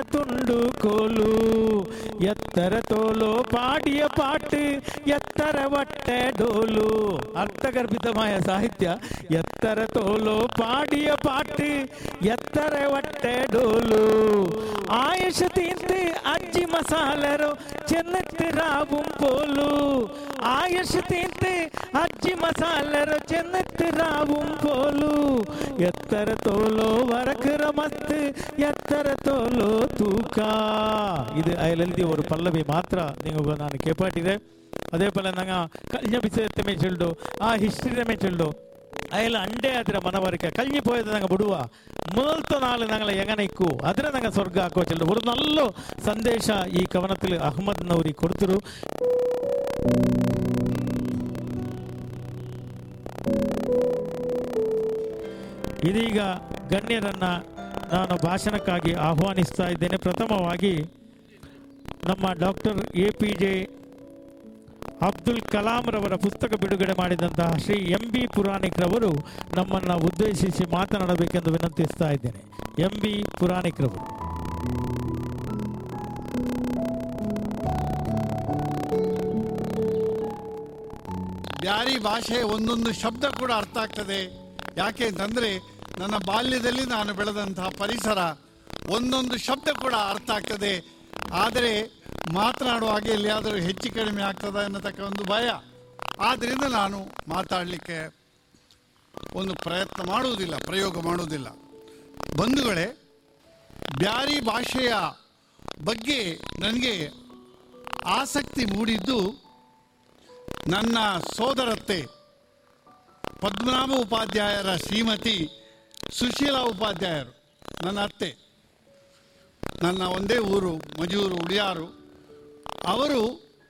துண்டு கோலு எத்தர தோலோ பாடிய பாட்டு ಎತ್ತರ ವಟ್ಟೆ ಡೋಲು ಅರ್ಥಗರ್ಭಿತമായ ಸಾಹಿತ್ಯ ಎತ್ತರ ತೋಲು ಪಾಡಿಯ ಪಾட்டு ಎತ್ತರ ವಟ್ಟೆ ಡೋಲು ಆಯುಷ ತೀರ್த்து ಅಜ್ಜಿ ಮಸಾಲರು ಚೆನ್ನತ್ತು ರಾവും പോലു ആയുഷ് തീർത്ത് അജ്ജി മസാലರು ಚೆನ್ನತ್ತು ರಾവും പോലു ಎತ್ತರ ತೋಲೋ ವರಕರ ಮಸ್ತ್ ಎತ್ತರ ತೋಲೋ ತೂಕ ഇത് അതിലെഴുതിയ ഒരു പല്ലവി മാത്ര നിങ്ങൾക്ക് ನಾನು കേപ്പാട്ടിದೆ അതേപോലെ ഞങ്ങൾ കഴിഞ്ഞ വിഷയത്തെ ചൊല്ലു ആ ഹിസ്റ്ററിയെ ചൊല്ലു അയാൾ അണ്ടേ അതിರ ಮನವರಿಕೆ കഴിഞ്ഞു പോയത് ഞങ്ങൾ ಬಿಡುವ ಮೊದಲത്തെ നാൾ ഞങ്ങളെ എങ്ങനെ ഇക്കൂ അതിനെ ഞങ്ങൾ ಸ್ವರ್ಗ ಹಾಕೋ ಚೆಲ್ಲು ഒരു നല്ല ಸಂದೇಶ ಈ ಕವನത്തിൽ ಅಹಮದ್ ನೌರಿ ಕೊಡ್ತಿರು ಇದೀಗ ಗಣ್ಯರನ್ನ ನಾನು ಭಾಷಣಕ್ಕಾಗಿ ಆಹ್ವಾನಿಸ್ತಾ ಇದ್ದೇನೆ ಪ್ರಥಮವಾಗಿ ನಮ್ಮ doctor A P J Abdul Kalam ರವರ ಪುಸ್ತಕ ಬಿಡುಗಡೆ ಮಾಡಿದಂತಹ ಶ್ರೀ ಎಂ ಬಿ ಪುರಾಣಿಕ್ರವರು ನಮ್ಮನ್ನು ಉದ್ದೇಶಿಸಿ ಮಾತನಾಡಬೇಕೆಂದು ವಿನಂತಿಸ್ತಾ ಇದ್ದೇನೆ ಎಂ ಬಿ ಪುರಾಣಿಕ್ರವರು ಬ್ಯಾರಿ ಭಾಷೆ ಒಂದೊಂದು ಶಬ್ದ ಕೂಡ ಅರ್ಥ ಆಗ್ತದೆ ಯಾಕೆ ಅಂತಂದ್ರೆ ನನ್ನ ಬಾಲ್ಯದಲ್ಲಿ ನಾನು ಬೆಳೆದಂತಹ ಪರಿಸರ ಒಂದೊಂದು ಶಬ್ದ ಕೂಡ ಅರ್ಥ ಆಗ್ತದೆ ಆದರೆ ಮಾತನಾಡುವಾಗ ಎಲ್ಲಿಯಾದರೂ ಹೆಚ್ಚು ಕಡಿಮೆ ಆಗ್ತದ ಅನ್ನತಕ್ಕ ಒಂದು ಭಯ ಆದ್ದರಿಂದ ನಾನು ಮಾತಾಡಲಿಕ್ಕೆ ಒಂದು ಪ್ರಯತ್ನ ಮಾಡುವುದಿಲ್ಲ ಪ್ರಯೋಗ ಮಾಡುವುದಿಲ್ಲ ಬಂಧುಗಳೇ ಬ್ಯಾರಿ ಭಾಷೆಯ ಬಗ್ಗೆ ನನಗೆ ಆಸಕ್ತಿ ಮೂಡಿದ್ದು ನನ್ನ ಸೋದರತ್ತೆ ಪದ್ಮನಾಭ ಉಪಾಧ್ಯಾಯರ ಶ್ರೀಮತಿ ಸುಶೀಲಾ ಉಪಾಧ್ಯಾಯರು ನನ್ನ ಅತ್ತೆ ನನ್ನ ಒಂದೇ ಊರು ಮಜೂರು ಉಡಿಯಾರು ಅವರು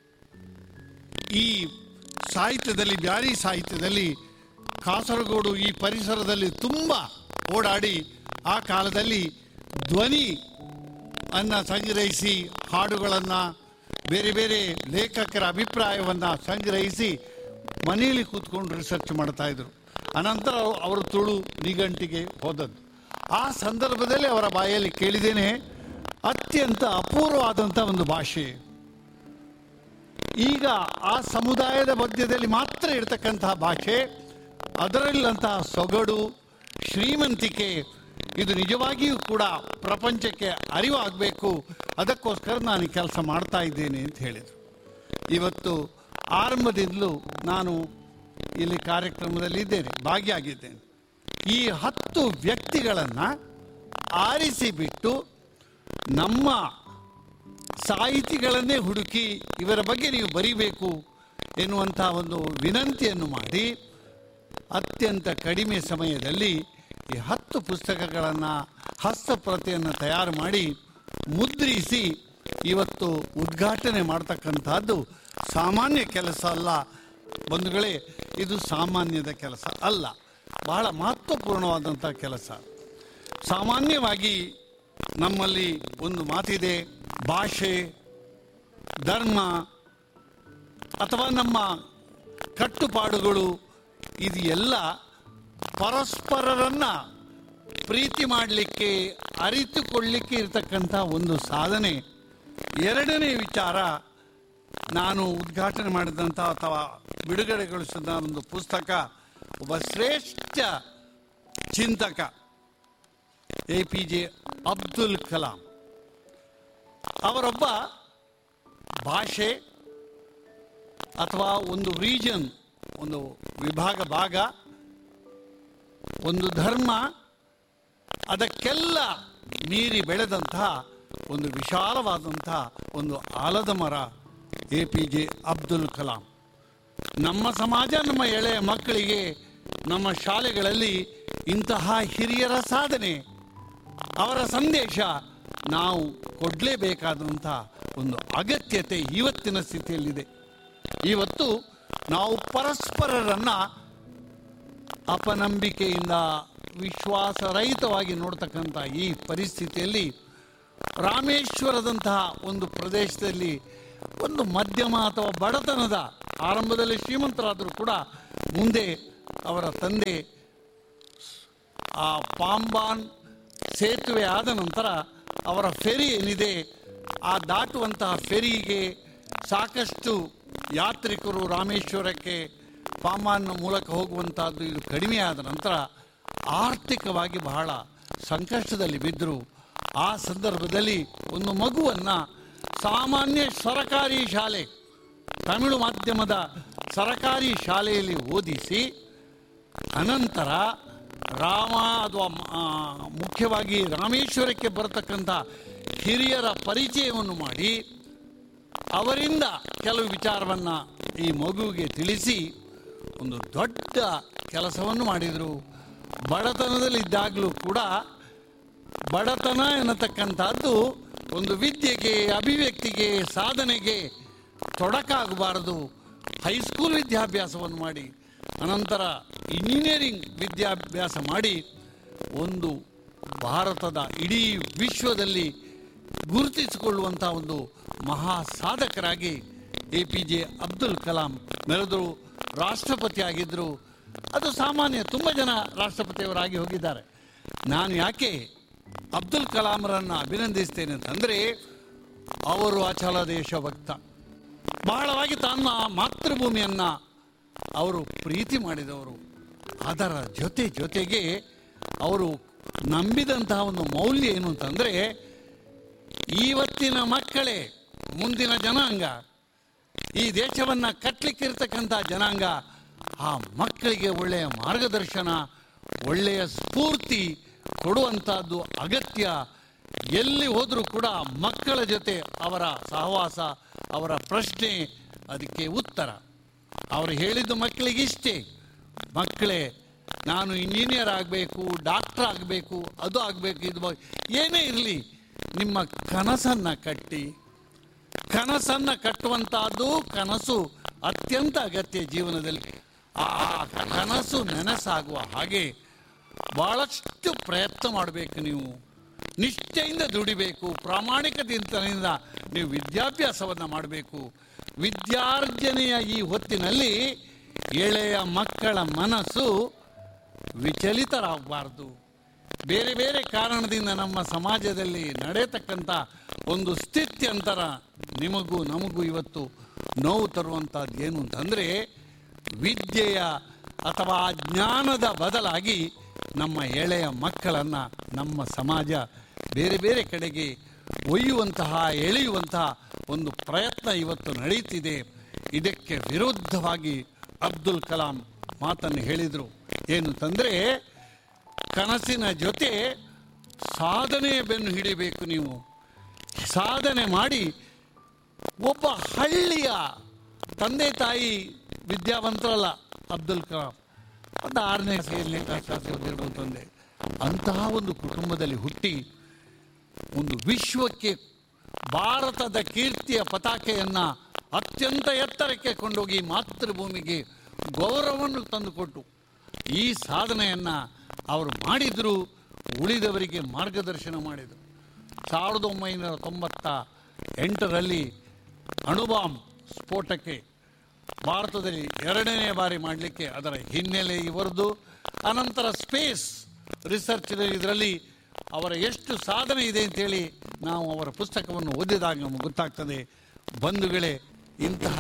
ಈ ಸಾಹಿತ್ಯದಲ್ಲಿ ಬ್ಯಾರಿ ಸಾಹಿತ್ಯದಲ್ಲಿ ಕಾಸರಗೋಡು ಈ ಪರಿಸರದಲ್ಲಿ ತುಂಬ ಓಡಾಡಿ ಆ ಕಾಲದಲ್ಲಿ ಧ್ವನಿ ಅನ್ನ ಸಂಗ್ರಹಿಸಿ ಹಾಡುಗಳನ್ನು ಬೇರೆ ಬೇರೆ ಲೇಖಕರ ಅಭಿಪ್ರಾಯವನ್ನು ಸಂಗ್ರಹಿಸಿ ಮನೆಯಲ್ಲಿ ಕೂತ್ಕೊಂಡು ರಿಸರ್ಚ್ ಮಾಡ್ತಾ ಇದ್ರು ಅನಂತರ ಅವರು ತುಳು ನಿಘಂಟಿಗೆ ಹೋದದ್ದು ಆ ಸಂದರ್ಭದಲ್ಲಿ ಅವರ ಬಾಯಲ್ಲಿ ಕೇಳಿದ್ದೇನೆ ಅತ್ಯಂತ ಅಪೂರ್ವವಾದಂಥ ಒಂದು ಭಾಷೆ ಈಗ ಆ ಸಮುದಾಯದ ಮಧ್ಯದಲ್ಲಿ ಮಾತ್ರ ಇರತಕ್ಕಂತಹ ಭಾಷೆ ಅದರಲ್ಲಂತಹ ಸೊಗಡು ಶ್ರೀಮಂತಿಕೆ ಇದು ನಿಜವಾಗಿಯೂ ಕೂಡ ಪ್ರಪಂಚಕ್ಕೆ ಅರಿವಾಗಬೇಕು ಅದಕ್ಕೋಸ್ಕರ ನಾನು ಈ ಕೆಲಸ ಮಾಡ್ತಾ ಇದ್ದೇನೆ ಅಂತ ಹೇಳಿದರು ಇವತ್ತು ಆರಂಭದಿಂದಲೂ ನಾನು ಇಲ್ಲಿ ಕಾರ್ಯಕ್ರಮದಲ್ಲಿ ಇದ್ದೇನೆ ಭಾಗಿಯಾಗಿದ್ದೇನೆ ಈ ಹತ್ತು ವ್ಯಕ್ತಿಗಳನ್ನು ಆರಿಸಿ ಬಿಟ್ಟು ನಮ್ಮ ಸಾಹಿತಿಗಳನ್ನೇ ಹುಡುಕಿ ಇವರ ಬಗ್ಗೆ ನೀವು ಬರಿಬೇಕು ಎನ್ನುವಂತಹ ಒಂದು ವಿನಂತಿಯನ್ನು ಮಾಡಿ ಅತ್ಯಂತ ಕಡಿಮೆ ಸಮಯದಲ್ಲಿ ಈ ಹತ್ತು ಪುಸ್ತಕಗಳನ್ನು ಹಸ್ತಪ್ರತಿಯನ್ನು ತಯಾರು ಮಾಡಿ ಮುದ್ರಿಸಿ ಇವತ್ತು ಉದ್ಘಾಟನೆ ಮಾಡ್ತಕ್ಕಂಥದ್ದು ಸಾಮಾನ್ಯ ಕೆಲಸ ಅಲ್ಲ ಬಂಧುಗಳೇ ಇದು ಸಾಮಾನ್ಯದ ಕೆಲಸ ಅಲ್ಲ ಬಹಳ ಮಹತ್ವಪೂರ್ಣವಾದಂಥ ಕೆಲಸ ಸಾಮಾನ್ಯವಾಗಿ ನಮ್ಮಲ್ಲಿ ಒಂದು ಮಾತಿದೆ ಭಾಷೆ ಧರ್ಮ ಅಥವಾ ನಮ್ಮ ಕಟ್ಟುಪಾಡುಗಳು ಇದು ಎಲ್ಲ ಪರಸ್ಪರರನ್ನ ಪ್ರೀತಿ ಮಾಡಲಿಕ್ಕೆ ಅರಿತುಕೊಳ್ಳಲಿಕ್ಕೆ ಇರತಕ್ಕಂಥ ಒಂದು ಸಾಧನೆ ಎರಡನೇ ವಿಚಾರ ನಾನು ಉದ್ಘಾಟನೆ ಮಾಡಿದಂಥ ಅಥವಾ ಬಿಡುಗಡೆಗೊಳಿಸಿದ ಒಂದು ಪುಸ್ತಕ ಒಬ್ಬ ಶ್ರೇಷ್ಠ ಚಿಂತಕ A P J Abdul Kalam ಅವರೊಬ್ಬ ಭಾಷೆ ಅಥವಾ ಒಂದು ರೀಜನ್ ಒಂದು ವಿಭಾಗ ಭಾಗ ಒಂದು ಧರ್ಮ ಅದಕ್ಕೆಲ್ಲ ಮೀರಿ ಬೆಳೆದಂತಹ ಒಂದು ವಿಶಾಲವಾದಂತಹ ಒಂದು ಆಲದ ಮರ A P J Abdul Kalam ನಮ್ಮ ಸಮಾಜ ನಮ್ಮ ಎಳೆಯ ಮಕ್ಕಳಿಗೆ ನಮ್ಮ ಶಾಲೆಗಳಲ್ಲಿ ಇಂತಹ ಹಿರಿಯರ ಸಾಧನೆ ಅವರ ಸಂದೇಶ ನಾವು ಕೊಡಲೇಬೇಕಾದಂಥ ಒಂದು ಅಗತ್ಯತೆ ಇವತ್ತಿನ ಸ್ಥಿತಿಯಲ್ಲಿದೆ ಇವತ್ತು ನಾವು ಪರಸ್ಪರರನ್ನ ಅಪನಂಬಿಕೆಯಿಂದ ವಿಶ್ವಾಸರಹಿತವಾಗಿ ನೋಡ್ತಕ್ಕಂಥ ಈ ಪರಿಸ್ಥಿತಿಯಲ್ಲಿ ರಾಮೇಶ್ವರದಂತಹ ಒಂದು ಪ್ರದೇಶದಲ್ಲಿ ಒಂದು ಮಧ್ಯಮ ಅಥವಾ ಬಡತನದ ಆರಂಭದಲ್ಲಿ ಶ್ರೀಮಂತರಾದರೂ ಕೂಡ ಮುಂದೆ ಅವರ ತಂದೆ ಆ ಪಾಂಬಾನ್ ಸೇತುವೆ ಆದ ನಂತರ ಅವರ ಫೆರಿ ಏನಿದೆ ಆ ದಾಟುವಂತಹ ಫೆರಿಗೆ ಸಾಕಷ್ಟು ಯಾತ್ರಿಕರು ರಾಮೇಶ್ವರಕ್ಕೆ ಪಾಮಾನ್ ಮೂಲಕ ಹೋಗುವಂತಹದ್ದು ಇದು ಕಡಿಮೆಯಾದ ನಂತರ ಆರ್ಥಿಕವಾಗಿ ಬಹಳ ಸಂಕಷ್ಟದಲ್ಲಿ ಬಿದ್ದರು ಆ ಸಂದರ್ಭದಲ್ಲಿ ಒಂದು ಮಗುವನ್ನು ಸಾಮಾನ್ಯ ಸರಕಾರಿ ಶಾಲೆ ತಮಿಳು ಮಾಧ್ಯಮದ ಸರಕಾರಿ ಶಾಲೆಯಲ್ಲಿ ಓದಿಸಿ ಅನಂತರ ರಾಮ ಅಥವಾ ಆ, ಮುಖ್ಯವಾಗಿ ರಾಮೇಶ್ವರಕ್ಕೆ ಬರತಕ್ಕಂಥ ಹಿರಿಯರ ಪರಿಚಯವನ್ನು ಮಾಡಿ ಅವರಿಂದ ಕೆಲವು ವಿಚಾರವನ್ನು ಈ ಮಗುವಿಗೆ ತಿಳಿಸಿ ಒಂದು ದೊಡ್ಡ ಕೆಲಸವನ್ನು ಮಾಡಿದರು ಬಡತನದಲ್ಲಿದ್ದಾಗಲೂ ಕೂಡ ಬಡತನ ಎನ್ನತಕ್ಕಂಥದ್ದು ಒಂದು ವಿದ್ಯೆಗೆ ಅಭಿವ್ಯಕ್ತಿಗೆ ಸಾಧನೆಗೆ ತೊಡಕಾಗಬಾರದು ಹೈಸ್ಕೂಲ್ ವಿದ್ಯಾಭ್ಯಾಸವನ್ನು ಮಾಡಿ ಅನಂತರ ಇಂಜಿನಿಯರಿಂಗ್ ವಿದ್ಯಾಭ್ಯಾಸ ಮಾಡಿ ಒಂದು ಭಾರತದ ಇಡೀ ವಿಶ್ವದಲ್ಲಿ ಗುರುತಿಸಿಕೊಳ್ಳುವಂಥ ಒಂದು ಮಹಾ ಸಾಧಕರಾಗಿ A P J Abdul Kalam ಮೆರೆದರು ರಾಷ್ಟ್ರಪತಿ ಆಗಿದ್ದರು ಅದು ಸಾಮಾನ್ಯ ತುಂಬ ಜನ ರಾಷ್ಟ್ರಪತಿಯವರಾಗಿ ಹೋಗಿದ್ದಾರೆ ನಾನು ಯಾಕೆ ಅಬ್ದುಲ್ ಕಲಾಂರನ್ನು ಅಭಿನಂದಿಸ್ತೇನೆ ಅಂತಂದರೆ ಅವರು ಅಚಲ ದೇಶಭಕ್ತ ಬಹಳವಾಗಿ ತನ್ನ ಮಾತೃಭೂಮಿಯನ್ನು ಅವರು ಪ್ರೀತಿ ಮಾಡಿದವರು ಅದರ ಜೊತೆ ಜೊತೆಗೆ ಅವರು ನಂಬಿದಂತಹ ಒಂದು ಮೌಲ್ಯ ಏನು ಅಂತಂದರೆ ಇವತ್ತಿನ ಮಕ್ಕಳೇ ಮುಂದಿನ ಜನಾಂಗ ಈ ದೇಶವನ್ನು ಕಟ್ಟಲಿಕ್ಕಿರ್ತಕ್ಕಂಥ ಜನಾಂಗ ಆ ಮಕ್ಕಳಿಗೆ ಒಳ್ಳೆಯ ಮಾರ್ಗದರ್ಶನ ಒಳ್ಳೆಯ ಸ್ಫೂರ್ತಿ ಕೊಡುವಂಥದ್ದು ಅಗತ್ಯ ಎಲ್ಲಿ ಹೋದರೂ ಕೂಡ ಮಕ್ಕಳ ಜೊತೆ ಅವರ ಸಹವಾಸ ಅವರ ಪ್ರಶ್ನೆ ಅದಕ್ಕೆ ಉತ್ತರ ಅವರು ಹೇಳಿದ್ದು ಮಕ್ಕಳಿಗೆ ಇಷ್ಟೇ ಮಕ್ಕಳೇ ನಾನು ಇಂಜಿನಿಯರ್ ಆಗಬೇಕು ಡಾಕ್ಟರ್ ಆಗಬೇಕು ಅದು ಆಗಬೇಕು ಇದು ಬ- ಏನೇ ಇರಲಿ ನಿಮ್ಮ ಕನಸನ್ನು ಕಟ್ಟಿ ಕನಸನ್ನು ಕಟ್ಟುವಂತಹದ್ದು ಕನಸು ಅತ್ಯಂತ ಅಗತ್ಯ ಜೀವನದಲ್ಲಿ ಆ ಕನಸು ನೆನಸಾಗುವ ಹಾಗೆ ಬಹಳಷ್ಟು ಪ್ರಯತ್ನ ಮಾಡಬೇಕು ನೀವು ನಿಷ್ಠೆಯಿಂದ ದುಡಿಬೇಕು ಪ್ರಾಮಾಣಿಕತೆಯಿಂದ ನೀವು ವಿದ್ಯಾಭ್ಯಾಸವನ್ನು ಮಾಡಬೇಕು ವಿದ್ಯಾರ್ಜನೆಯ ಈ ಹೊತ್ತಿನಲ್ಲಿ ಎಳೆಯ ಮಕ್ಕಳ ಮನಸ್ಸು ವಿಚಲಿತರಾಗಬಾರ್ದು ಬೇರೆ ಬೇರೆ ಕಾರಣದಿಂದ ನಮ್ಮ ಸಮಾಜದಲ್ಲಿ ನಡೆಯತಕ್ಕಂಥ ಒಂದು ಸ್ಥಿತ್ಯಂತರ ನಿಮಗೂ ನಮಗೂ ಇವತ್ತು ನೋವು ತರುವಂಥದ್ದು ಏನು ಅಂತಂದರೆ ವಿದ್ಯೆಯ ಅಥವಾ ಜ್ಞಾನದ ಬದಲಾಗಿ ನಮ್ಮ ಎಳೆಯ ಮಕ್ಕಳನ್ನು ನಮ್ಮ ಸಮಾಜ ಬೇರೆ ಬೇರೆ ಕಡೆಗೆ ಒಯ್ಯುವಂತಹ ಎಳೆಯುವಂತಹ ಒಂದು ಪ್ರಯತ್ನ ಇವತ್ತು ನಡೆಯುತ್ತಿದೆ ಇದಕ್ಕೆ ವಿರುದ್ಧವಾಗಿ ಅಬ್ದುಲ್ ಕಲಾಂ ಮಾತನ್ನು ಹೇಳಿದರು ಏನು ತಂದರೆ ಕನಸಿನ ಜೊತೆ ಸಾಧನೆಯ ಬೆನ್ನು ಹಿಡಿಬೇಕು ನೀವು ಸಾಧನೆ ಮಾಡಿ ಒಬ್ಬ ಹಳ್ಳಿಯ ತಂದೆ ತಾಯಿ ವಿದ್ಯಾವಂತರಲ್ಲ ಅಬ್ದುಲ್ ಕಲಾಂ ಒಂದು ಆರನೇ ಏಳನೇ ಕ್ಲಾಸ್ ಓದಿರ್ಬೋದು ತಂದೆ ಅಂತಹ ಒಂದು ಕುಟುಂಬದಲ್ಲಿ ಹುಟ್ಟಿ ಒಂದು ವಿಶ್ವಕ್ಕೆ ಭಾರತದ ಕೀರ್ತಿಯ ಪತಾಕೆಯನ್ನು ಅತ್ಯಂತ ಎತ್ತರಕ್ಕೆ ಕೊಂಡೋಗಿ ಮಾತೃಭೂಮಿಗೆ ಗೌರವವನ್ನು ತಂದುಕೊಟ್ಟು ಈ ಸಾಧನೆಯನ್ನು ಅವರು ಮಾಡಿದರು ಉಳಿದವರಿಗೆ ಮಾರ್ಗದರ್ಶನ ಮಾಡಿದರು ಸಾವಿರದ ಒಂಬೈನೂರ ತೊಂಬತ್ತ ಎಂಟರಲ್ಲಿ ಅಣುಬಾಂಬ್ ಸ್ಫೋಟಕ್ಕೆ ಭಾರತದಲ್ಲಿ ಎರಡನೇ ಬಾರಿ ಮಾಡಲಿಕ್ಕೆ ಅದರ ಹಿನ್ನೆಲೆ ಇವರದು ಅನಂತರ ಸ್ಪೇಸ್ ರಿಸರ್ಚ್ ಇದರಲ್ಲಿ ಅವರ ಎಷ್ಟು ಸಾಧನೆ ಇದೆ ಅಂತೇಳಿ ನಾವು ಅವರ ಪುಸ್ತಕವನ್ನು ಓದಿದಾಗ ನಮಗೆ ಗೊತ್ತಾಗ್ತದೆ ಬಂಧುಗಳೇ ಇಂತಹ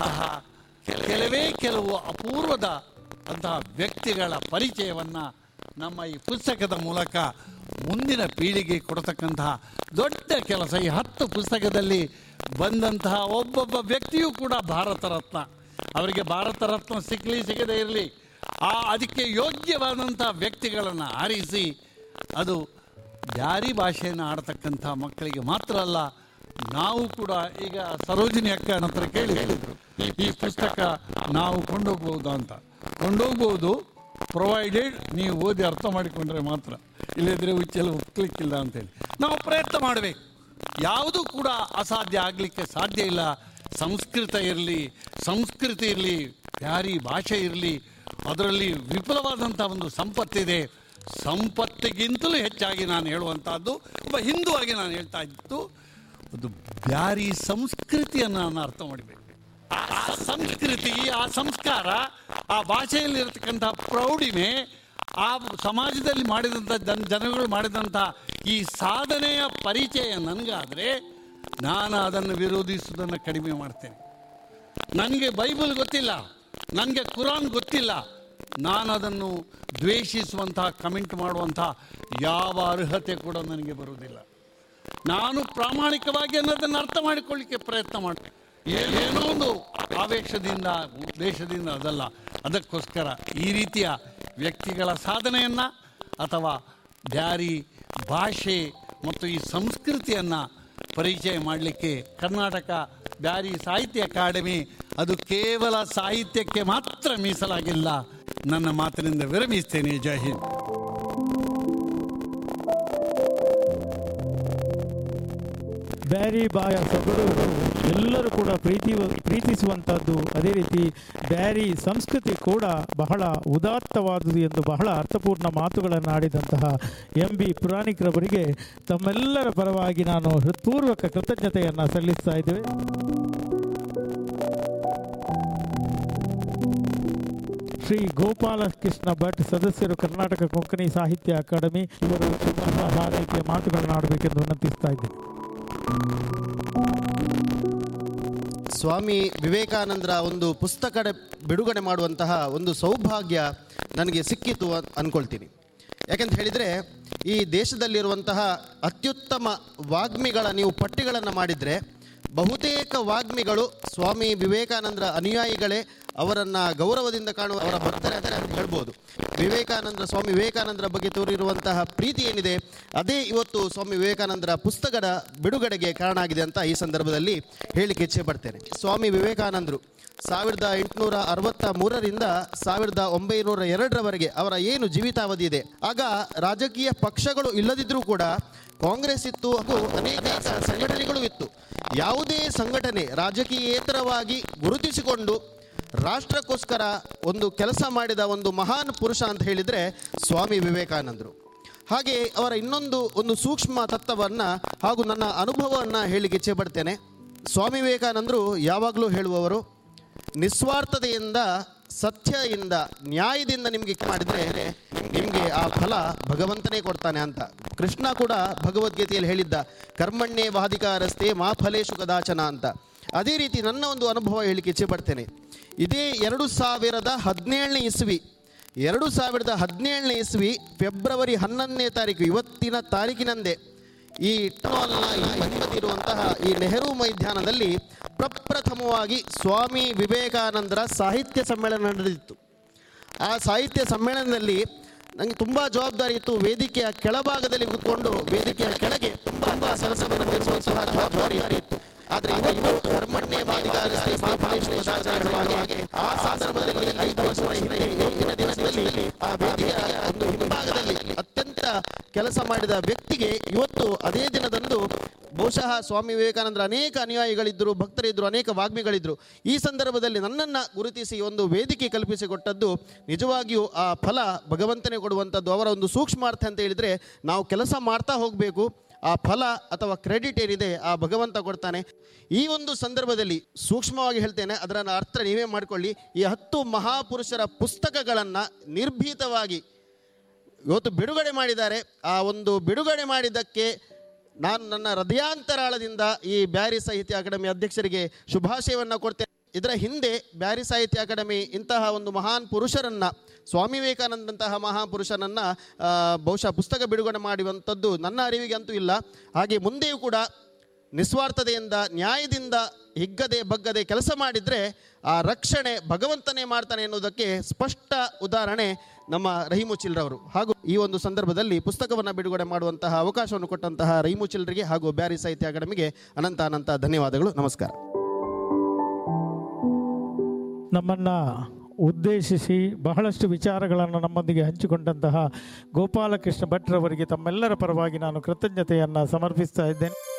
ಕೆಲವೇ ಕೆಲವು ಅಪೂರ್ವದ ಅಂತಹ ವ್ಯಕ್ತಿಗಳ ಪರಿಚಯವನ್ನು ನಮ್ಮ ಈ ಪುಸ್ತಕದ ಮೂಲಕ ಮುಂದಿನ ಪೀಳಿಗೆ ಕೊಡತಕ್ಕಂತಹ ದೊಡ್ಡ ಕೆಲಸ ಈ ಹತ್ತು ಪುಸ್ತಕದಲ್ಲಿ ಬಂದಂತಹ ಒಬ್ಬೊಬ್ಬ ವ್ಯಕ್ತಿಯೂ ಕೂಡ ಭಾರತ ರತ್ನ ಅವರಿಗೆ ಭಾರತ ರತ್ನ ಸಿಕ್ಕಲಿ ಸಿಗದೇ ಇರಲಿ ಆ ಅದಕ್ಕೆ ಯೋಗ್ಯವಾದಂಥ ವ್ಯಕ್ತಿಗಳನ್ನು ಆರಿಸಿ ಅದು ಜಾರಿ ಭಾಷೆಯನ್ನು ಆಡ್ತಕ್ಕಂಥ ಮಕ್ಕಳಿಗೆ ಮಾತ್ರ ಅಲ್ಲ ನಾವು ಕೂಡ ಈಗ ಸರೋಜಿನಿ ಅಕ್ಕ ಹತ್ರ ಕೇಳಿ ಹೇಳಿದ್ರು ಈ ಪುಸ್ತಕ ನಾವು ಕೊಂಡೋಗ್ಬೋದು ಅಂತ ಕೊಂಡೋಗ್ಬೋದು ಪ್ರೊವೈಡೆಡ್ ನೀವು ಓದಿ ಅರ್ಥ ಮಾಡಿಕೊಂಡ್ರೆ ಮಾತ್ರ ಇಲ್ಲದ್ರೆ ಉಚ್ಚಲು ಒಪ್ಲಿಕ್ಕಿಲ್ಲ ಅಂತೇಳಿ ನಾವು ಪ್ರಯತ್ನ ಮಾಡಬೇಕು ಯಾವುದೂ ಕೂಡ ಅಸಾಧ್ಯ ಆಗಲಿಕ್ಕೆ ಸಾಧ್ಯ ಇಲ್ಲ ಸಂಸ್ಕೃತ ಇರಲಿ ಸಂಸ್ಕೃತಿ ಇರಲಿ ಯಾರಿ ಭಾಷೆ ಇರಲಿ ಅದರಲ್ಲಿ ವಿಪುಲವಾದಂಥ ಒಂದು ಸಂಪತ್ತಿದೆ ಸಂಪತ್ತಿಗಿಂತಲೂ ಹೆಚ್ಚಾಗಿ ನಾನು ಹೇಳುವಂತಹದ್ದು ಒಬ್ಬ ಹಿಂದುವಾಗಿ ನಾನು ಹೇಳ್ತಾ ಇದ್ದು ಒಂದು ಬ್ಯಾರಿ ಸಂಸ್ಕೃತಿಯನ್ನು ನಾನು ಅರ್ಥ ಮಾಡಬೇಕು ಆ ಸಂಸ್ಕೃತಿ ಆ ಸಂಸ್ಕಾರ ಆ ಭಾಷೆಯಲ್ಲಿರತಕ್ಕಂಥ ಪ್ರೌಢಿಮೆ ಆ ಸಮಾಜದಲ್ಲಿ ಮಾಡಿದಂಥ ಜನ ಜನಗಳು ಮಾಡಿದಂಥ ಈ ಸಾಧನೆಯ ಪರಿಚಯ ನನಗಾದರೆ ನಾನು ಅದನ್ನು ವಿರೋಧಿಸುವುದನ್ನು ಕಡಿಮೆ ಮಾಡ್ತೇನೆ ನನಗೆ ಬೈಬಲ್ ಗೊತ್ತಿಲ್ಲ ನನಗೆ ಕುರಾನ್ ಗೊತ್ತಿಲ್ಲ ನಾನು ಅದನ್ನು ದ್ವೇಷಿಸುವಂತಹ ಕಮೆಂಟ್ ಮಾಡುವಂತಹ ಯಾವ ಅರ್ಹತೆ ಕೂಡ ನನಗೆ ಬರುವುದಿಲ್ಲ ನಾನು ಪ್ರಾಮಾಣಿಕವಾಗಿ ಅನ್ನೋದನ್ನು ಅರ್ಥ ಮಾಡಿಕೊಳ್ಳಿಕ್ಕೆ ಪ್ರಯತ್ನ ಮಾಡ್ತೇನೆ ಏನೋ ಒಂದು ಆವೇಶದಿಂದ ಉದ್ದೇಶದಿಂದ ಅದಲ್ಲ ಅದಕ್ಕೋಸ್ಕರ ಈ ರೀತಿಯ ವ್ಯಕ್ತಿಗಳ ಸಾಧನೆಯನ್ನು ಅಥವಾ ಬ್ಯಾರಿ ಭಾಷೆ ಮತ್ತು ಈ ಸಂಸ್ಕೃತಿಯನ್ನು ಪರಿಚಯ ಮಾಡಲಿಕ್ಕೆ ಕರ್ನಾಟಕ ಬ್ಯಾರಿ ಸಾಹಿತ್ಯ ಅಕಾಡೆಮಿ ಅದು ಕೇವಲ ಸಾಹಿತ್ಯಕ್ಕೆ ಮಾತ್ರ ಮೀಸಲಾಗಿಲ್ಲ ನನ್ನ ಮಾತಿನಿಂದ ವಿರಮಿಸ್ತೇನೆ ಜೈ ಹಿಂದ್ ಬ್ಯಾರಿ ಬಾಯ ಸೊಗಡು ಎಲ್ಲರೂ ಕೂಡ ಪ್ರೀತಿ ಪ್ರೀತಿಸುವಂಥದ್ದು ಅದೇ ರೀತಿ ಬ್ಯಾರಿ ಸಂಸ್ಕೃತಿ ಕೂಡ ಬಹಳ ಉದಾತ್ತವಾದುದು ಎಂದು ಬಹಳ ಅರ್ಥಪೂರ್ಣ ಮಾತುಗಳನ್ನು ಆಡಿದಂತಹ ಎಂ ಬಿ ಪುರಾಣಿಕರವರಿಗೆ ತಮ್ಮೆಲ್ಲರ ಪರವಾಗಿ ನಾನು ಹೃತ್ಪೂರ್ವಕ ಕೃತಜ್ಞತೆಯನ್ನು ಸಲ್ಲಿಸ್ತಾ ಇದ್ದೇವೆ ಶ್ರೀ ಗೋಪಾಲಕೃಷ್ಣ ಭಟ್ ಸದಸ್ಯರು ಕರ್ನಾಟಕ ಕೊಂಕಣಿ ಸಾಹಿತ್ಯ ಅಕಾಡೆಮಿ ಇವರು ತುಂಬ ಹಾರೈಕೆಯ ಮಾತುಗಳನ್ನು ಆಡಬೇಕೆಂದು ವಿನಂತಿಸ್ತಾ ಇದ್ದೇನೆ ಸ್ವಾಮಿ ವಿವೇಕಾನಂದರ ಒಂದು ಪುಸ್ತಕ ಬಿಡುಗಡೆ ಮಾಡುವಂತಹ ಒಂದು ಸೌಭಾಗ್ಯ ನನಗೆ ಸಿಕ್ಕಿತು ಅನ್- ಅನ್ಕೊಳ್ತೀನಿ ಯಾಕೆಂತ ಹೇಳಿದರೆ ಈ ದೇಶದಲ್ಲಿರುವಂತಹ ಅತ್ಯುತ್ತಮ ವಾಗ್ಮಿಗಳ ನೀವು ಪಟ್ಟಿಗಳನ್ನು ಮಾಡಿದರೆ ಬಹುತೇಕ ವಾಗ್ಮಿಗಳು ಸ್ವಾಮಿ ವಿವೇಕಾನಂದರ ಅನುಯಾಯಿಗಳೇ ಅವರನ್ನು ಗೌರವದಿಂದ ಕಾಣುವ ಅವರ ಭಕ್ತರೇ ಅಂತ ಹೇಳ್ಬೋದು ವಿವೇಕಾನಂದ ಸ್ವಾಮಿ ವಿವೇಕಾನಂದರ ಬಗ್ಗೆ ತೋರಿರುವಂತಹ ಪ್ರೀತಿ ಏನಿದೆ ಅದೇ ಇವತ್ತು ಸ್ವಾಮಿ ವಿವೇಕಾನಂದರ ಪುಸ್ತಕದ ಬಿಡುಗಡೆಗೆ ಕಾರಣ ಆಗಿದೆ ಅಂತ ಈ ಸಂದರ್ಭದಲ್ಲಿ ಹೇಳಿಕ್ಕೆ ಇಚ್ಛೆ ಪಡ್ತೇನೆ ಸ್ವಾಮಿ ವಿವೇಕಾನಂದರು ಸಾವಿರದ ಎಂಟುನೂರ ಅರವತ್ತ ಮೂರರಿಂದ ಸಾವಿರದ ಒಂಬೈನೂರ ಎರಡರವರೆಗೆ ಅವರ ಏನು ಜೀವಿತಾವಧಿ ಇದೆ ಆಗ ರಾಜಕೀಯ ಪಕ್ಷಗಳು ಇಲ್ಲದಿದ್ದರೂ ಕೂಡ ಕಾಂಗ್ರೆಸ್ ಇತ್ತು ಹಾಗೂ ಅನೇಕ ಸಂಘಟನೆಗಳು ಇತ್ತು ಯಾವುದೇ ಸಂಘಟನೆ ರಾಜಕೀಯೇತರವಾಗಿ ಗುರುತಿಸಿಕೊಂಡು ರಾಷ್ಟ್ರಕ್ಕೋಸ್ಕರ ಒಂದು ಕೆಲಸ ಮಾಡಿದ ಒಂದು ಮಹಾನ್ ಪುರುಷ ಅಂತ ಹೇಳಿದರೆ ಸ್ವಾಮಿ ವಿವೇಕಾನಂದರು ಹಾಗೆ ಅವರ ಇನ್ನೊಂದು ಒಂದು ಸೂಕ್ಷ್ಮ ತತ್ವವನ್ನು ಹಾಗೂ ನನ್ನ ಅನುಭವವನ್ನು ಹೇಳಿಕ್ಕೆ ಇಚ್ಛೆ ಪಡ್ತೇನೆ ಸ್ವಾಮಿ ವಿವೇಕಾನಂದರು ಯಾವಾಗಲೂ ಹೇಳುವವರು ನಿಸ್ವಾರ್ಥತೆಯಿಂದ ಸತ್ಯದಿಂದ ನ್ಯಾಯದಿಂದ ನಿಮಗೆ ಮಾಡಿದರೆ ನಿಮಗೆ ಆ ಫಲ ಭಗವಂತನೇ ಕೊಡ್ತಾನೆ ಅಂತ ಕೃಷ್ಣ ಕೂಡ ಭಗವದ್ಗೀತೆಯಲ್ಲಿ ಹೇಳಿದ್ದ ಕರ್ಮಣ್ಯೇ ವಾಧಿಕಾರಸ್ತೆ ಮಾ ಫಲೇಶು ಕದಾಚನ ಅಂತ ಅದೇ ರೀತಿ ನನ್ನ ಒಂದು ಅನುಭವ ಹೇಳಿಕ್ಕೆ ಇಚ್ಛೆ ಪಡ್ತೇನೆ ಇದೇ ಎರಡು ಸಾವಿರದ ಹದಿನೇಳನೇ ಇಸ್ವಿ ಎರಡು ಸಾವಿರದ ಹದಿನೇಳನೇ ಇಸ್ವಿ ಫೆಬ್ರವರಿ ಹನ್ನೊಂದನೇ ತಾರೀಕು ಇವತ್ತಿನ ತಾರೀಕಿನಂದೇ ಈ ಟೌನ್ನ ಈ ಬದಿಯಲ್ಲಿರುವಂತಹ ಈ ನೆಹರು ಮೈದಾನದಲ್ಲಿ ಪ್ರಪ್ರಥಮವಾಗಿ ಸ್ವಾಮಿ ವಿವೇಕಾನಂದರ ಸಾಹಿತ್ಯ ಸಮ್ಮೇಳನ ನಡೆದಿತ್ತು ಆ ಸಾಹಿತ್ಯ ಸಮ್ಮೇಳನದಲ್ಲಿ ನನಗೆ ತುಂಬ ಜವಾಬ್ದಾರಿ ಇತ್ತು ವೇದಿಕೆಯ ಕೆಳಭಾಗದಲ್ಲಿ ಕೂತ್ಕೊಂಡು ವೇದಿಕೆಯ ಕೆಳಗೆ ತುಂಬ ತುಂಬ ಕೆಲಸವನ್ನು ನಿರ್ವಹಿಸುವಂತಹ ಜವಾಬ್ದಾರಿ ಇತ್ತು ಆದರೆ ಇವತ್ತು ಕರ್ಮಣ್ಯ ಬಾಧಿಕಾರಸ್ಥೆ ಮಹಾಫಲೇಶ್ವರ ಶಾಸನ ಹಾಗೆ ಆ ಸಂದರ್ಭದಲ್ಲಿ ಐದು ವರ್ಷಗಳ ಹಿಂದೆ ಇವತ್ತಿನ ದಿನದಲ್ಲಿ ಆ ವೇದಿಕೆಯ ಒಂದು ಹಿಂಭಾಗದಲ್ಲಿ ಅತ್ಯಂತ ಕೆಲಸ ಮಾಡಿದ ವ್ಯಕ್ತಿಗೆ ಇವತ್ತು ಅದೇ ದಿನದಂದು ಬಹುಶಃ ಸ್ವಾಮಿ ವಿವೇಕಾನಂದರ ಅನೇಕ ಅನುಯಾಯಿಗಳಿದ್ದರು ಭಕ್ತರಿದ್ದರು ಅನೇಕ ವಾಗ್ಮಿಗಳಿದ್ದರು ಈ ಸಂದರ್ಭದಲ್ಲಿ ನನ್ನನ್ನು ಗುರುತಿಸಿ ಒಂದು ವೇದಿಕೆ ಕಲ್ಪಿಸಿಕೊಟ್ಟದ್ದು ನಿಜವಾಗಿಯೂ ಆ ಫಲ ಭಗವಂತನೇ ಕೊಡುವಂಥದ್ದು ಅವರ ಒಂದು ಸೂಕ್ಷ್ಮಾರ್ಥ ಅಂತ ಹೇಳಿದರೆ ನಾವು ಕೆಲಸ ಮಾಡ್ತಾ ಹೋಗಬೇಕು ಆ ಫಲ ಅಥವಾ ಕ್ರೆಡಿಟ್ ಏನಿದೆ ಆ ಭಗವಂತ ಕೊಡ್ತಾನೆ ಈ ಒಂದು ಸಂದರ್ಭದಲ್ಲಿ ಸೂಕ್ಷ್ಮವಾಗಿ ಹೇಳ್ತೇನೆ ಅದರ ಅರ್ಥ ನೀವೇ ಮಾಡಿಕೊಳ್ಳಿ ಈ ಹತ್ತು ಮಹಾಪುರುಷರ ಪುಸ್ತಕಗಳನ್ನು ನಿರ್ಭೀತವಾಗಿ ಇವತ್ತು ಬಿಡುಗಡೆ ಮಾಡಿದ್ದಾರೆ ಆ ಒಂದು ಬಿಡುಗಡೆ ಮಾಡಿದ್ದಕ್ಕೆ ನಾನು ನನ್ನ ಹೃದಯಾಂತರಾಳದಿಂದ ಈ ಬ್ಯಾರಿ ಸಾಹಿತ್ಯ ಅಕಾಡೆಮಿ ಅಧ್ಯಕ್ಷರಿಗೆ ಶುಭಾಶಯವನ್ನು ಕೊಡ್ತೇನೆ ಇದರ ಹಿಂದೆ ಬ್ಯಾರಿ ಸಾಹಿತ್ಯ ಅಕಾಡೆಮಿ ಇಂತಹ ಒಂದು ಮಹಾನ್ ಪುರುಷರನ್ನು ಸ್ವಾಮಿ ವಿವೇಕಾನಂದಂತಹ ಮಹಾನ್ ಪುರುಷನನ್ನು ಆ, ಬಹುಶಃ ಪುಸ್ತಕ ಬಿಡುಗಡೆ ಮಾಡುವಂಥದ್ದು ನನ್ನ ಅರಿವಿಗೆ ಅಂತೂ ಇಲ್ಲ ಹಾಗೆ ಮುಂದೆಯೂ ಕೂಡ ನಿಸ್ವಾರ್ಥತೆಯಿಂದ ನ್ಯಾಯದಿಂದ ಹಿಗ್ಗದೆ ಬಗ್ಗದೆ ಕೆಲಸ ಮಾಡಿದರೆ ಆ ರಕ್ಷಣೆ ಭಗವಂತನೇ ಮಾಡ್ತಾನೆ ಎನ್ನುವುದಕ್ಕೆ ಸ್ಪಷ್ಟ ಉದಾಹರಣೆ ನಮ್ಮ ರಹಿಮುಚಿಲ್ರವರು ಹಾಗೂ ಈ ಒಂದು ಸಂದರ್ಭದಲ್ಲಿ ಪುಸ್ತಕವನ್ನು ಬಿಡುಗಡೆ ಮಾಡುವಂತಹ ಅವಕಾಶವನ್ನು ಕೊಟ್ಟಂತಹ ರಹಿಮುಚಿಲ್ರಿಗೆ ಹಾಗೂ ಬ್ಯಾರಿ ಸಾಹಿತ್ಯ ಅಕಾಡೆಮಿಗೆ ಅನಂತ ಅನಂತ ಧನ್ಯವಾದಗಳು ನಮಸ್ಕಾರ ನಮ್ಮನ್ನ ಉದ್ದೇಶಿಸಿ ಬಹಳಷ್ಟು ವಿಚಾರಗಳನ್ನು ನಮ್ಮೊಂದಿಗೆ ಹಂಚಿಕೊಂಡಂತಹ ಗೋಪಾಲಕೃಷ್ಣ ಭಟ್ರವರಿಗೆ ತಮ್ಮೆಲ್ಲರ ಪರವಾಗಿ ನಾನು ಕೃತಜ್ಞತೆಯನ್ನು ಸಮರ್ಪಿಸ್ತಾ ಇದ್ದೇನೆ